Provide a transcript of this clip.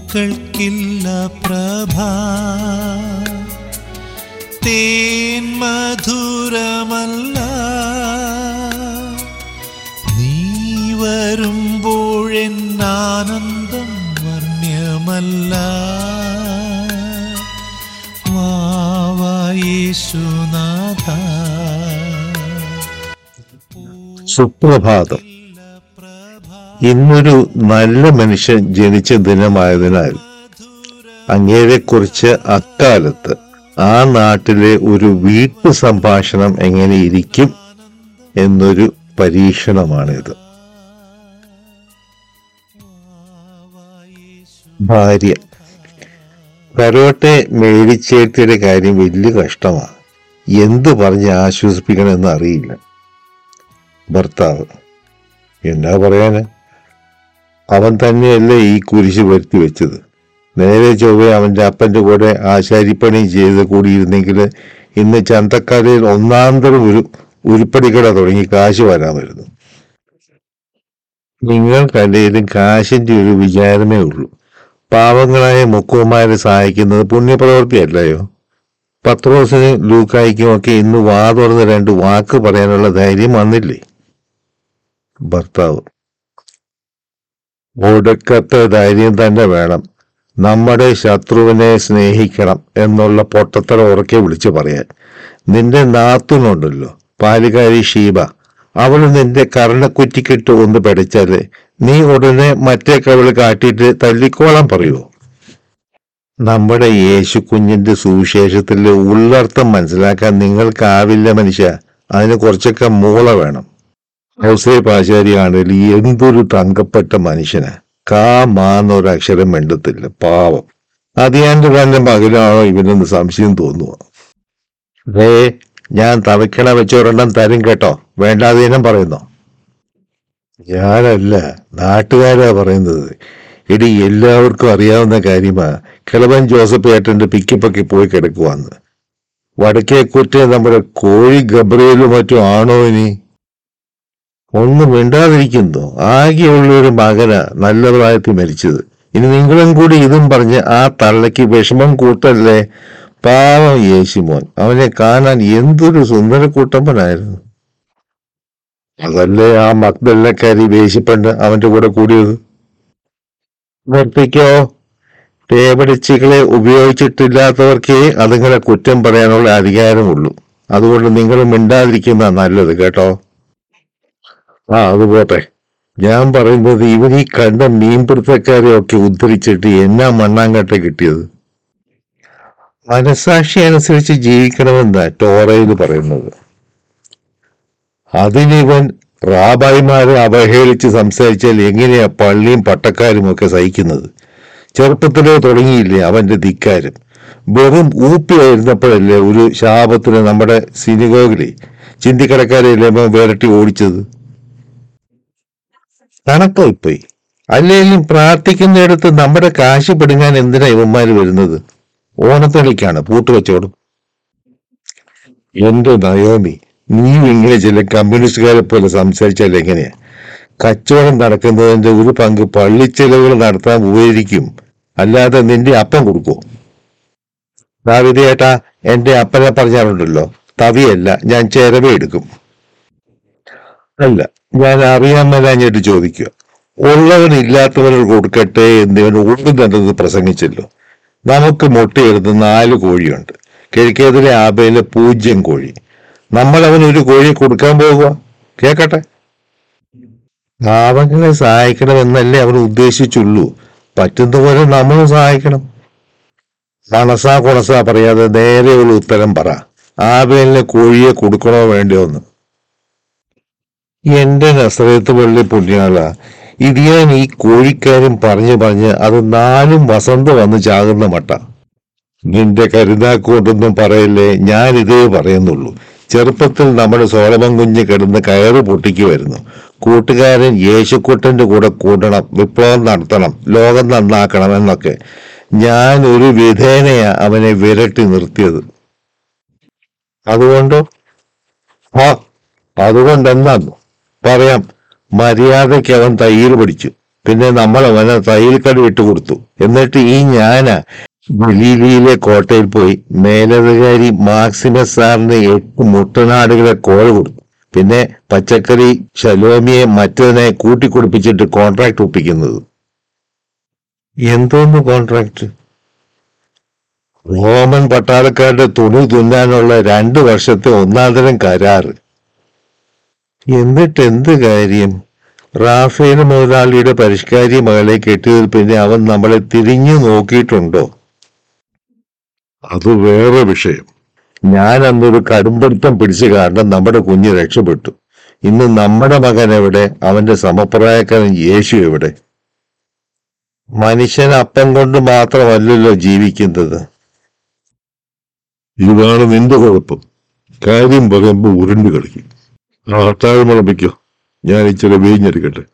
മക്കൾക്കില്ല പ്രഭ തേൻ മധുരമല്ല നീ വരുമ്പോഴെന്നാനന്ദം വർണ്ണ്യമല്ല വാവായേശുനാഥ സുപ്രഭാതം ഇന്നൊരു നല്ല മനുഷ്യൻ ജനിച്ച ദിനമായതിനാൽ അങ്ങേരെക്കുറിച്ച് അക്കാലത്ത് ആ നാട്ടിലെ ഒരു വീട്ടു സംഭാഷണം എങ്ങനെ ഇരിക്കും എന്നൊരു പരീക്ഷണമാണിത് ഭാര്യ കരോട്ടെ മേടിച്ചേർത്തിയുടെ കാര്യം വലിയ കഷ്ടമാണ് എന്ത് പറഞ്ഞ് ആശ്വസിപ്പിക്കണമെന്ന് അറിയില്ല ഭർത്താവ് എന്നാ പറയാന് അവൻ തന്നെയല്ലേ ഈ കുരിശ് വരുത്തി വെച്ചത് നേരെ ചൊവ്വെ അവന്റെ അപ്പന്റെ കൂടെ ആശാരിപ്പണി ചെയ്ത് കൂടിയിരുന്നെങ്കിൽ ഇന്ന് ചന്തക്കാരയിൽ ഒന്നാന്തരം ഒരു ഉരുപ്പടിക്കട തുടങ്ങി കാശ് വരാമായിരുന്നു നിങ്ങൾക്കല്ലേലും കാശിന്റെ ഒരു വിചാരമേ ഉള്ളൂ പാവങ്ങളായ മുക്കുവന്മാരെ സഹായിക്കുന്നത് പുണ്യപ്രവൃത്തിയല്ലയോ പത്രോസിനും ലൂക്കായിക്കും ഒക്കെ ഇന്ന് വാ തുറന്ന് രണ്ട് വാക്ക് പറയാനുള്ള ധൈര്യം വന്നില്ലേ ഭർത്താവ് ഒടുക്കത്തെ ധൈര്യം തന്നെ വേണം നമ്മുടെ ശത്രുവിനെ സ്നേഹിക്കണം എന്നുള്ള പൊട്ടത്തറ ഉറക്കെ വിളിച്ചു പറയാൻ നിന്റെ നാത്തുനുണ്ടല്ലോ പാലുകാരി ഷീബ അവൾ നിന്റെ കർണക്കുറ്റിക്കിട്ട് ഒന്ന് പഠിച്ചാല് നീ ഉടനെ മറ്റേ കവിള് കാട്ടിയിട്ട് തല്ലിക്കോളാൻ പറയുമോ നമ്മുടെ യേശു കുഞ്ഞിന്റെ സുവിശേഷത്തിലെ ഉള്ളർത്ഥം മനസ്സിലാക്കാൻ നിങ്ങൾക്കാവില്ല മനുഷ്യ അതിന് കുറച്ചൊക്കെ മൂള വേണം ഹൗസേ പാശാരിയാണെങ്കിൽ എന്തൊരു തങ്കപ്പെട്ട മനുഷ്യനാ കാ മാന്നൊരു അക്ഷരം മിണ്ടത്തില്ല പാവം അതിയാന്റെ തന്നെ മകനാണോ ഇവനെന്ന് സംശയം തോന്നുക ദേ ഞാൻ തവയ്ക്കണ വെച്ചൊരെണ്ണം തരും കേട്ടോ വേണ്ടാതീനം പറയുന്നോ ഞാനല്ല നാട്ടുകാരാ പറയുന്നത് എടി എല്ലാവർക്കും അറിയാവുന്ന കാര്യമാ കിളവൻ ജോസഫ് ഏട്ടന്റെ പിക്കിപ്പൊക്കി പോയി കിടക്കുവാന്ന് വടക്കേക്കുറ്റേ നമ്മുടെ കോഴി ഗബ്രിയലും മറ്റും ആണോ ഇനി ഒന്നും മിണ്ടാതിരിക്കുന്നു ആകെയുള്ള ഒരു മകനാ നല്ല പ്രായത്തിൽ മരിച്ചത് ഇനി നിങ്ങളും കൂടി ഇതും പറഞ്ഞ് ആ തള്ളയ്ക്ക് വിഷമം കൂട്ടല്ലേ പാവം യേശുമോൻ അവനെ കാണാൻ എന്തൊരു സുന്ദരക്കൂട്ടപ്പനായിരുന്നു അതല്ലേ ആ മക്ദല്ലക്കാരി വേശിപ്പണ്ട് അവന്റെ കൂടെ കൂടിയത് നിർത്തിക്കോ തേപടിച്ചികളെ ഉപയോഗിച്ചിട്ടില്ലാത്തവർക്കേ അതുങ്ങളെ കുറ്റം പറയാനുള്ള അധികാരമുള്ളൂ അതുകൊണ്ട് നിങ്ങൾ മിണ്ടാതിരിക്കുന്ന നല്ലത് കേട്ടോ ആ അത് പോട്ടെ ഞാൻ പറയുന്നത് ഇവർ ഈ കണ്ട മീൻപിടുത്തക്കാരെ ഒക്കെ ഉദ്ധരിച്ചിട്ട് എന്നാ മണ്ണാങ്കട്ട കിട്ടിയത് മനസാക്ഷി അനുസരിച്ച് ജീവിക്കണമെന്നാ ടോറയിൽ പറയുന്നത് അതിനിവൻ റാബായിമാരെ അവഹേളിച്ച് സംസാരിച്ചാൽ എങ്ങനെയാ പള്ളിയും പട്ടക്കാരും ഒക്കെ സഹിക്കുന്നത് ചെറുപ്പത്തിലേ തുടങ്ങിയില്ലേ അവന്റെ ധിക്കാരം വെറും ഊപ്പിയായിരുന്നപ്പോഴല്ലേ ഒരു ശാപത്തിന് നമ്മുടെ സിനിഗോഗിലെ ചിന്തിക്കടക്കാരെയല്ലേ അവൻ വിരട്ടി ഓടിച്ചത് കണക്കായിപ്പോയി അല്ലെങ്കിലും പ്രാർത്ഥിക്കുന്നിടത്ത് നമ്മുടെ കാശ് പിടുങ്ങാൻ എന്തിനാ ഇവന്മാര് വരുന്നത് ഓണത്തളിക്കാണ് പൂട്ടുവച്ചോടും എന്റെ നയോമി നീ ഇങ്ങനെ ചില കമ്മ്യൂണിസ്റ്റുകാരെ പോലെ സംസാരിച്ചാൽ എങ്ങനെയാ കച്ചവടം നടക്കുന്നതിന്റെ ഒരു പങ്ക് പള്ളിച്ചെലവുകൾ നടത്താൻ ഉപകരിക്കും അല്ലാതെ നിന്റെ അപ്പം കൊടുക്കോ ദാവിദേട്ടാ എന്റെ അപ്പനെ പറഞ്ഞാറുണ്ടല്ലോ തവിയല്ല ഞാൻ ചെരവ എടുക്കും അല്ല ഞാൻ അറിയാൻ മേലാഞ്ഞിട്ട് ചോദിക്കുക ഉള്ളവൻ ഇല്ലാത്തവന് കൊടുക്കട്ടെ എന്നിവൻ ഒന്നും തന്നെ പ്രസംഗിച്ചല്ലോ നമുക്ക് മുട്ടയെടുത്ത് നാല് കോഴിയുണ്ട് കിഴക്കേതിലെ ആബയിലെ പൂജ്യം കോഴി നമ്മൾ അവന് ഒരു കോഴി കൊടുക്കാൻ പോകുക കേക്കട്ടെ പാവങ്ങളെ സഹായിക്കണമെന്നല്ലേ അവൻ ഉദ്ദേശിച്ചുള്ളൂ പറ്റുന്ന പോലെ നമ്മളും സഹായിക്കണം കണസാ കുണസാ പറയാതെ നേരെയുള്ള ഉത്തരം പറ ആബേലിന് കോഴിയെ കൊടുക്കണോ വേണ്ടയോ എന്ന് എന്റെ നസ്രയത്ത് പള്ളി പുണ്യാള ഇത് ഞാൻ ഈ കോഴിക്കാരും പറഞ്ഞു പറഞ്ഞ് അത് നാലും വസന്ത വന്ന് ചാകുന്ന മട്ട നിന്റെ കരുതാക്കൊണ്ടൊന്നും പറയല്ലേ ഞാൻ ഇതേ പറയുന്നുള്ളൂ ചെറുപ്പത്തിൽ നമ്മുടെ സോളമൻ കുഞ്ഞ് കിടന്ന് കയറ് പൊട്ടിക്കുമായിരുന്നു കൂട്ടുകാരൻ യേശുക്കുട്ടന്റെ കൂടെ കൂടണം വിപ്ലവം നടത്തണം ലോകം നന്നാക്കണം എന്നൊക്കെ ഞാൻ ഒരു വിധേനയാ അവനെ വിരട്ടി നിർത്തിയത് അതുകൊണ്ടോ ആ അതുകൊണ്ടെന്താന്നു പറയാം മര്യാദയ്ക്ക് അവൻ തയ്യൽ പഠിച്ചു പിന്നെ നമ്മൾ അവനെ തയ്യൽ കട ഇട്ട് കൊടുത്തു എന്നിട്ട് ഈ ഞാന ഗലീലിയിലെ കോട്ടയിൽ പോയി മേലധികാരി മാക്സിമസ് സാറിന് എട്ട് മുട്ടനാടുകളെ കോഴ കൊടുത്തു പിന്നെ പച്ചക്കറി ശലോമിയെ മറ്റതിനെ കൂട്ടിക്കുടിപ്പിച്ചിട്ട് കോൺട്രാക്ട് ഒപ്പിക്കുന്നത് എന്തോന്ന് കോൺട്രാക്ട് റോമൻ പട്ടാളക്കാരുടെ തുണി തുന്നാനുള്ള രണ്ടു വർഷത്തെ ഒന്നാന്തരം കരാറ് എന്നിട്ട് എന്ത് കാര്യം റാഫേൽ മുതലാളിയുടെ പരിഷ്കാരി മകളെ കെട്ടിയതിൽ പിന്നെ അവൻ നമ്മളെ തിരിഞ്ഞു നോക്കിയിട്ടുണ്ടോ അത് വേറെ വിഷയം ഞാൻ അന്നൊരു കടുംപിടുത്തം പിടിച്ചു കാരണം നമ്മുടെ കുഞ്ഞ് രക്ഷപ്പെട്ടു ഇന്ന് നമ്മുടെ മകൻ എവിടെ അവന്റെ സമപ്രായക്കാരൻ യേശു എവിടെ മനുഷ്യൻ അപ്പം കൊണ്ട് മാത്രമല്ലല്ലോ ജീവിക്കുന്നത് ഇതാണ് നിന്റെ കുഴപ്പം കാര്യം പറയുമ്പോ ഉരുണ്ട് കളിക്കും ആ അത്താഴം വിളമ്പിക്കോ ഞാൻ ഇച്ചിരി വീഞ്ഞെടുക്കട്ടെ